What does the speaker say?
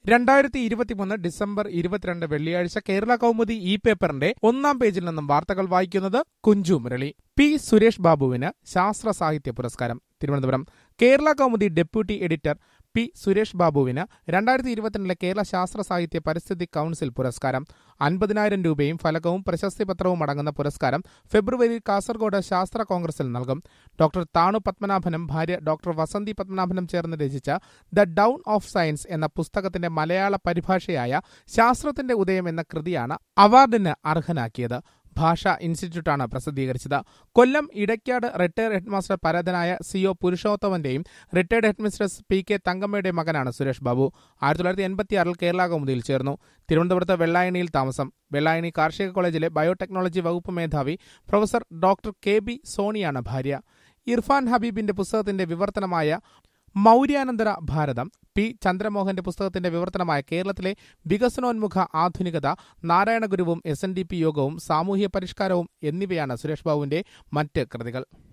രണ്ടായിരത്തി ഇരുപത്തിമൂന്ന് ഡിസംബർ ഇരുപത്തിരണ്ട് വെള്ളിയാഴ്ച കേരള കൗമുദി ഇ പേപ്പറിന്റെ ഒന്നാം പേജിൽ നിന്നും വാർത്തകൾ വായിക്കുന്നത് കുഞ്ചു മുരളി പി സുരേഷ് ബാബുവിന് ശാസ്ത്ര സാഹിത്യ പുരസ്കാരം Thiruvananthapuram Kerala Kaumudi deputy editor P Suresh ബാബുവിന് രണ്ടായിരത്തി ഇരുപത്തിരണ്ടിലെ കേരള ശാസ്ത്ര സാഹിത്യ പരിസ്ഥിതി കൌൺസിൽ പുരസ്കാരം അൻപതിനായിരം രൂപയും ഫലകവും പ്രശസ്തി പത്രവും അടങ്ങുന്ന പുരസ്കാരം ഫെബ്രുവരിയിൽ കാസർഗോഡ് ശാസ്ത്ര കോൺഗ്രസിൽ നൽകും ഡോക്ടർ താണു പത്മനാഭനും ഭാര്യ ഡോക്ടർ വസന്തി പത്മനാഭനും ചേർന്ന് രചിച്ച ദ ഡൗൺ ഓഫ് സയൻസ് എന്ന പുസ്തകത്തിന്റെ മലയാള പരിഭാഷയായ ശാസ്ത്രത്തിന്റെ ഉദയം എന്ന കൃതിയാണ് അവാർഡിന് അർഹനാക്കിയത് ഭാഷാ ഇൻസ്റ്റിറ്റ്യൂട്ടാണ് പ്രസിദ്ധീകരിച്ചത് കൊല്ലം ഇടയ്ക്കാട് റിട്ടയർഡ് ഹെഡ്മാസ്റ്റർ പരതനായ സി ഒ പുരുഷോത്തമന്റെയും റിട്ടയർഡ് ഹെഡ്മിസ്ട്രസ് പി കെ തങ്കമ്മയുടെയും മകനാണ് സുരേഷ് ബാബു ആയിരത്തി തൊള്ളായിരത്തി എൺപത്തിയാറിൽ കേരള കൗമുദിയിൽ ചേർന്നു തിരുവനന്തപുരത്ത് വെള്ളായണിയിൽ താമസം വെള്ളായണി കാർഷിക കോളേജിലെ ബയോടെക്നോളജി വകുപ്പ് മേധാവി പ്രൊഫസർ ഡോക്ടർ കെ ബി സോണിയാണ് ഭാര്യ ഇർഫാൻ ഹബീബിന്റെ പുസ്തകത്തിന്റെ വിവർത്തനമായ മൗര്യാനന്തര ഭാരതം പി ചന്ദ്രമോഹന്റെ പുസ്തകത്തിന്റെ വിവർത്തനമായ കേരളത്തിലെ വികസനോന്മുഖ ആധുനികത നാരായണഗുരുവും എസ് എൻ ഡി പി യോഗവും സാമൂഹ്യ പരിഷ്കാരവും എന്നിവയാണ് സുരേഷ് ബാബുവിന്റെ മറ്റ് കൃതികൾ